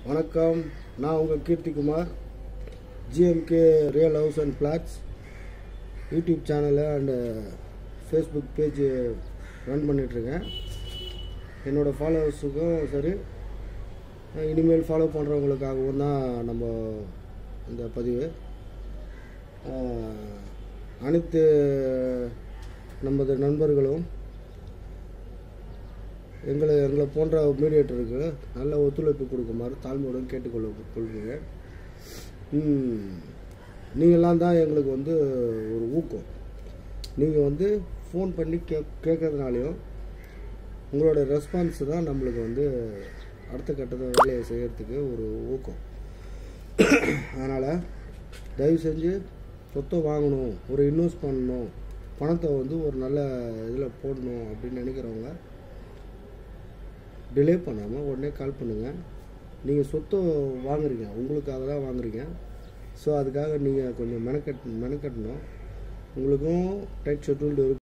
வணக்கம் நான் உங்கள் Keerthikumar GMK real house and flats YouTube channel and Facebook page run பண்ணிகிட்ருக்கேன் என்னோடய ஃபாலோவர்ஸுக்கும் சரி இனிமேல் ஃபாலோ பண்ணுறவங்களுக்காகவும் தான் நம்ம இந்த பதிவு ஆஹ், அனைத்து நமது நண்பர்களும் எங்களை எங்களை போன்ற மீடியேட்டருக்கு நல்ல ஒத்துழைப்பு கொடுக்குமாறு தாழ்மையுடன் கேட்டுக்கொள்ள கொள்கிறேன் ம், நீங்கள்லாம் தான் எங்களுக்கு வந்து ஒரு ஊக்கம் நீங்கள் வந்து ஃபோன் பண்ணி கே கேட்கறதுனாலையும் உங்களோட ரெஸ்பான்ஸ் தான் நம்மளுக்கு வந்து அடுத்த கட்டத்தை வேலையை செய்கிறதுக்கு ஒரு ஊக்கம் அதனால் தயவு செஞ்சு சொத்தை வாங்கணும் ஒரு இன்வெஸ்ட் பண்ணணும் பணத்தை வந்து ஒரு நல்ல இதில் போடணும் அப்படின்னு நினைக்கிறவங்க டிலே பண்ணாமல் உடனே கால் பண்ணுங்கள் நீங்கள் சொத்தை வாங்குறீங்க உங்களுக்காக தான் வாங்குறீங்க ஸோ அதுக்காக நீங்கள் கொஞ்சம் மெனக்கட் மெனக்கட்டணும் உங்களுக்கும் டைட் ஷெட்யூல்டு இருக்கும்